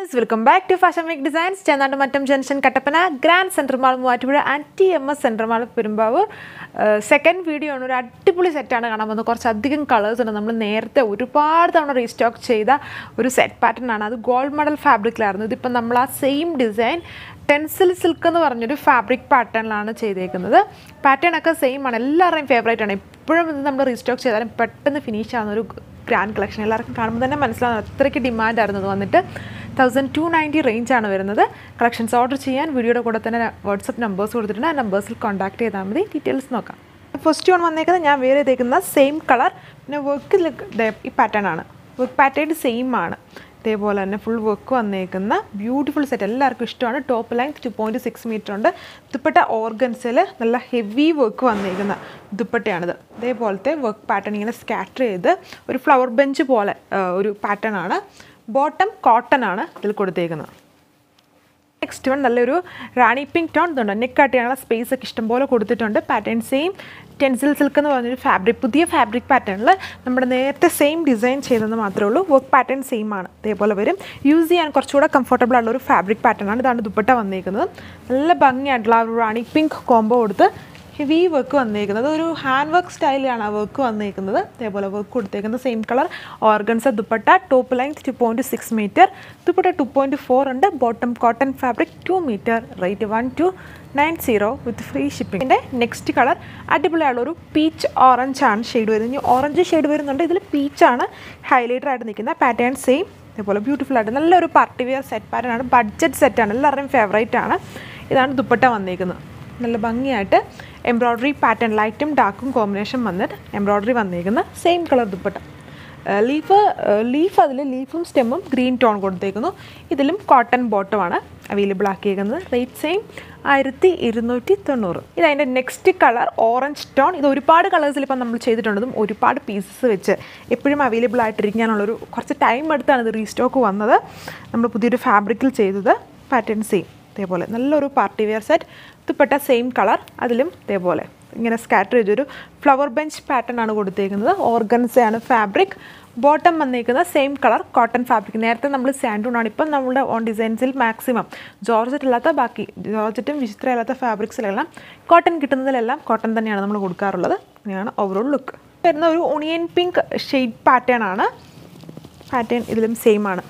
friends welcome back to fashion make designs Chennandu Mattam junction Kattappana grand centre mall Muvattupuzha and T M S centre mall Perumbavoor second video ആണ് ഒരു അടിപൊളി സെറ്റാണ് കാണാൻ പോകുന്നത് കുറച്ചധികം കളേഴ്സ് ഉണ്ട് നമ്മൾ നേരത്തെ ഒരുപാട് തവണ റീസ്റ്റോക്ക് ചെയ്ത ഒരു സെറ്റ് പാറ്റേൺ ആണ് അത് ഗോൾഡ് മെഡൽ ഫാബ്രിക്കിലായിരുന്നു ഇതിപ്പം നമ്മൾ ആ സെയിം ഡിസൈൻ ടെൻസിൽ സിൽക്ക് എന്ന് പറഞ്ഞൊരു ഫാബ്രിക് പാറ്റേണിലാണ് ചെയ്തേക്കുന്നത് പാറ്റേൺ ഒക്കെ സെയിം ആണ് എല്ലാവരുടെയും ഫേവറേറ്റ് ആണ് എപ്പോഴും ഇത് നമ്മൾ റീസ്റ്റോക്ക് ചെയ്താലും പെട്ടെന്ന് ഫിനിഷ് ആവുന്ന ഒരു ഗ്രാൻഡ് കളക്ഷൻ എല്ലാവർക്കും കാണുമ്പോൾ തന്നെ മനസ്സിലാവുന്ന അത്രയ്ക്ക് ഡിമാൻഡ് ആയിരുന്നു ഇത് വന്നിട്ട് തൗസൻഡ് ടു നയൻറ്റി റേഞ്ച് ആണ് വരുന്നത് കളക്ഷൻസ് ഓർഡർ ചെയ്യാൻ വീഡിയോയുടെ കൂടെ തന്നെ വാട്സപ്പ് നമ്പേഴ്സ് കൊടുത്തിട്ടുണ്ട് ആ നമ്പേഴ്സിൽ കോൺടാക്ട് ചെയ്താൽ മതി ഡീറ്റെയിൽസ് നോക്കാം ഫസ്റ്റ് വൺ വന്നേക്കുന്നത് ഞാൻ വേറെ ചെയ്തേക്കുന്ന സെയിം കളർ പിന്നെ വർക്ക് ഈ പാറ്റേൺ ആണ് വർക്ക് പാറ്റേൺ സെയിം ആണ് ഇതേപോലെ തന്നെ ഫുൾ വർക്ക് വന്നേക്കുന്ന ബ്യൂട്ടിഫുൾ സെറ്റ് എല്ലാവർക്കും ഇഷ്ടമാണ് top length two point six metre ഉണ്ട് ദുപ്പട്ട ഓർഗൻസിൽ നല്ല ഹെവി വർക്ക് വന്നേക്കുന്ന ദുപ്പട്ടയാണിത് ഇതേപോലത്തെ വർക്ക് പാറ്റേൺ ഇങ്ങനെ സ്കാറ്റർ ചെയ്ത് ഒരു ഫ്ലവർ ബെഞ്ച് പോലെ ആ, ഒരു പാറ്റേൺ ആണ് ബോട്ടം കോട്ടൺ ആണ് ഇതിൽ കൊടുത്തേക്കുന്നത് നെക്സ്റ്റ് വൺ നല്ലൊരു റാണി പിങ്ക് ടോൺ ഇതുണ്ട് നെക്കാട്ടിയുള്ള സ്പേസ് ഒക്കെ ഇഷ്ടംപോലെ കൊടുത്തിട്ടുണ്ട് പാറ്റേൺ സെയിം ടെൻസിൽ സിൽക്ക് എന്ന് പറഞ്ഞൊരു ഫാബ്രിക് പുതിയ ഫാബ്രിക് പാറ്റേണിൽ നമ്മുടെ നേരത്തെ സെയിം ഡിസൈൻ ചെയ്തെന്ന് മാത്രമേ ഉള്ളൂ വർക്ക് പാറ്റേൺ സെയിം ആണ് ഇതേപോലെ വരും യൂസ് ചെയ്യാൻ കുറച്ചുകൂടെ കംഫർട്ടബിൾ ആയിട്ടുള്ള ഒരു ഫാബ്രിക് പാറ്റേൺ ആണ് ഇതാണ് ദുപ്പട്ട വന്നിരിക്കുന്നത് നല്ല ഭംഗിയായിട്ടുള്ള ആ ഒരു റാണി പിങ്ക് കോംബോ കൊടുത്ത് ഹെവി വർക്ക് വന്നേക്കുന്നത് ഒരു ഹാൻഡ് വർക്ക് സ്റ്റൈലിലാണ് ആ വർക്ക് വന്നേക്കുന്നത് അതേപോലെ വർക്ക് കൊടുത്തേക്കുന്നത് same colour organza dupatta top length two point six metre dupatta two point four ഉണ്ട് bottom cotton fabric two metre rate one two nine zero with free ഷിപ്പിങ്ങിൻ്റെ next colour അടിപൊളിയുള്ള ഒരു പീച്ച് ഓറഞ്ച് ആണ് shade വരുന്നത് ഇനി ഓറഞ്ച് ഷെയ്ഡ് വരുന്നുണ്ട് ഇതിൽ പീച്ചാണ് highlighter ആയിട്ട് നിൽക്കുന്ന പാറ്റേൺ സെയിം അതേപോലെ ബ്യൂട്ടിഫുൾ ആയിട്ട് നല്ലൊരു പാർട്ടി വെയർ സെറ്റ് പാറ്റേൺ ആണ് ബഡ്ജറ്റ് സെറ്റാണ് എല്ലാവരുടെയും ഫേവറേറ്റ് ആണ് ഇതാണ് ദുപ്പട്ട വന്നേക്കുന്നത് നല്ല ഭംഗിയായിട്ട് എംബ്രോയ്ഡറി പാറ്റേൺ ലൈറ്റും ഡാർക്കും കോമ്പിനേഷൻ വന്നിട്ട് എംബ്രോയ്ഡറി വന്നേക്കുന്ന same colour dupatta leaf leaf അതിൽ ലീഫും സ്റ്റെമ്മും ഗ്രീൻ ടോൺ കൊടുത്തേക്കുന്നു ഇതിലും കോട്ടൺ ബോട്ടമാണ് അവൈലബിൾ ആക്കിയേക്കുന്നത് റേറ്റ് സെയിം ആയിരത്തി ഇരുന്നൂറ്റി തൊണ്ണൂറ് ഇത് അതിൻ്റെ നെക്സ്റ്റ് കളർ ഓറഞ്ച് ടോൺ ഇത് ഒരുപാട് കളേഴ്സിൽ ഇപ്പം നമ്മൾ ചെയ്തിട്ടുണ്ടതും ഒരുപാട് പീസസ് വെച്ച് എപ്പോഴും അവൈലബിൾ ആയിട്ടിരിക്കാനുള്ളൊരു കുറച്ച് ടൈം എടുത്താണ് ഇത് റീസ്റ്റോക്ക് വന്നത് നമ്മൾ പുതിയൊരു ഫാബ്രിക്കിൽ ചെയ്തത് പാറ്റേൺ സെയിം ഇതേപോലെ നല്ലൊരു party wear set dupatta same colour അതിലും ഇതേപോലെ ഇങ്ങനെ സ്കാറ്റർ ചെയ്തൊരു ഫ്ലവർ ബെഞ്ച് പാറ്റേൺ ആണ് കൊടുത്തേക്കുന്നത് ഓർഗൻസയാണ് ഫാബ്രിക് ബോട്ടം വന്നേക്കുന്ന സെയിം കളർ കോട്ടൺ ഫാബ്രിക് നേരത്തെ നമ്മൾ സാൻഡൂൺ ആണ് ഇപ്പം നമ്മുടെ ഓൺ ഡിസൈൻസിൽ മാക്സിമം ജോർജറ്റ് അല്ലാത്ത ബാക്കി ജോർജറ്റും വിചിത്ര അല്ലാത്ത ഫാബ്രിക്സിലെല്ലാം കോട്ടൺ കിട്ടുന്നതിലെല്ലാം കോട്ടൺ തന്നെയാണ് നമ്മൾ കൊടുക്കാറുള്ളത് ഇങ്ങനെയാണ് ഓവറോൾ ലുക്ക് വരുന്ന ഒരു ഒണിയൻ പിങ്ക് ഷെയ്ഡ് പാറ്റേൺ ആണ് പാറ്റേൺ ഇതിലും സെയിം ആണ്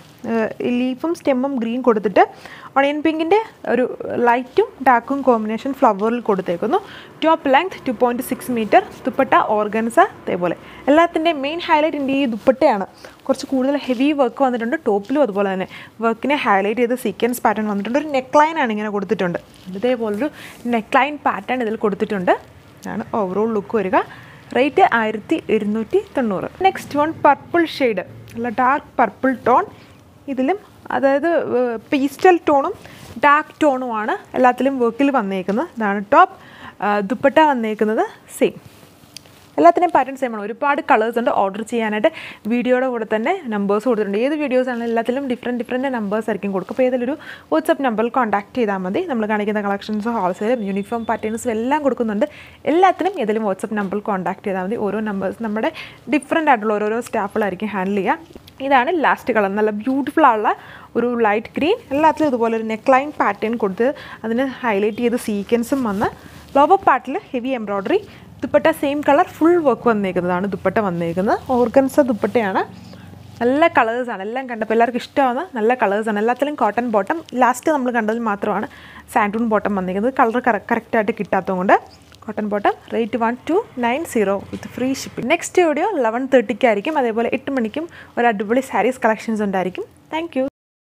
ലീഫും സ്റ്റെമ്മും ഗ്രീൻ കൊടുത്തിട്ട് ഒണിയൻ പിങ്കിൻ്റെ ഒരു ലൈറ്റും ഡാർക്കും കോമ്പിനേഷൻ ഫ്ലവറിൽ കൊടുത്തേക്കുന്നു top length two point six metre dupatta organza അതേപോലെ എല്ലാത്തിൻ്റെയും മെയിൻ ഹൈലൈറ്റ് എൻ്റെ ഈ ദുപ്പട്ടയാണ് കുറച്ച് കൂടുതൽ ഹെവി വർക്ക് വന്നിട്ടുണ്ട് ടോപ്പിലും അതുപോലെ തന്നെ വർക്കിനെ ഹൈലൈറ്റ് ചെയ്ത് സീക്വൻസ് പാറ്റേൺ വന്നിട്ടുണ്ട് ഒരു നെക്ക് ലൈനാണ് ഇങ്ങനെ കൊടുത്തിട്ടുണ്ട് ഇതേപോലൊരു നെക്ക് ലൈൻ പാറ്റേൺ ഇതിൽ കൊടുത്തിട്ടുണ്ട് ഇതാണ് ഓവറോൾ ലുക്ക് വരിക റേറ്റ് ആയിരത്തി ഇരുന്നൂറ്റി തൊണ്ണൂറ് നെക്സ്റ്റ് വൺ പർപ്പിൾ ഷെയ്ഡ് നല്ല ഡാർക്ക് പർപ്പിൾ ടോൺ ഇതിലും അതായത് പീസ്റ്റൽ ടോണും ഡാർക്ക് ടോണുമാണ് എല്ലാത്തിലും വർക്കിൽ വന്നേക്കുന്നത് ഇതാണ് ടോപ്പ് ദുപ്പട്ട വന്നേക്കുന്നത് സെയിം എല്ലാത്തിനെയും പാറ്റേൺ സെയിം ആണ് ഒരുപാട് കളേഴ്സ് ഉണ്ട് ഓർഡർ ചെയ്യാനായിട്ട് വീഡിയോയുടെ കൂടെ തന്നെ നമ്പേഴ്സ് കൊടുത്തിട്ടുണ്ട് ഏത് വീഡിയോസ് ആണെങ്കിലും എല്ലാത്തിലും ഡിഫറെൻറ്റ് ഡിഫറെൻറ്റ് നമ്പേഴ്സ് ആയിരിക്കും കൊടുക്കും അപ്പോൾ ഏതൊരു വാട്സപ്പ് നമ്പറിൽ കോൺടാക്ട് ചെയ്താൽ മതി നമ്മൾ കാണിക്കുന്ന കളക്ഷൻസ് ഹോൾസെയിലും യൂണിഫോം പാറ്റേൺസും എല്ലാം കൊടുക്കുന്നുണ്ട് എല്ലാത്തിനും ഏതെങ്കിലും വാട്സപ്പ് നമ്പറിൽ കോൺടാക്ട് ചെയ്താൽ മതി ഓരോ നമ്പേഴ്സ് നമ്മുടെ ഡിഫറെൻ്റ് ആയിട്ടുള്ള ഓരോരോ സ്റ്റാഫുകളായിരിക്കും ഹാൻഡിൽ ചെയ്യുക ഇതാണ് ലാസ്റ്റ് കളർ നല്ല ബ്യൂട്ടിഫുൾ ആയുള്ള ഒരു ലൈറ്റ് ഗ്രീൻ എല്ലാത്തിലും ഇതുപോലെ ഒരു നെക്ക് ലൈൻ പാറ്റേൺ കൊടുത്ത് അതിന് ഹൈലൈറ്റ് ചെയ്ത് സീക്വൻസും വന്ന് ലോവർ പാർട്ടിൽ heavy embroidery dupatta same colour full work വന്നേക്കുന്നതാണ് ദുപ്പട്ട വന്നേക്കുന്നത് ഓർഗൻസ ദുപ്പട്ടയാണ് നല്ല കളേഴ്സാണ് എല്ലാം കണ്ടപ്പോൾ എല്ലാവർക്കും ഇഷ്ടമാവുന്ന നല്ല കളേഴ്സാണ് എല്ലാത്തിലും കോട്ടൺ ബോട്ടം ലാസ്റ്റ് നമ്മൾ കണ്ടതിൽ മാത്രമാണ് സാൻഡൂൺ ബോട്ടം വന്നിരിക്കുന്നത് കളർ കറക്റ്റായിട്ട് കിട്ടാത്തതുകൊണ്ട് cotton bottom rate one two nine zero with free shipping next video eleven തേർട്ടിക്കായിരിക്കും അതേപോലെ എട്ട് മണിക്കും ഒരു അടിപൊളി സാരീസ് കളക്ഷൻസ് ഉണ്ടായിരിക്കും താങ്ക് യു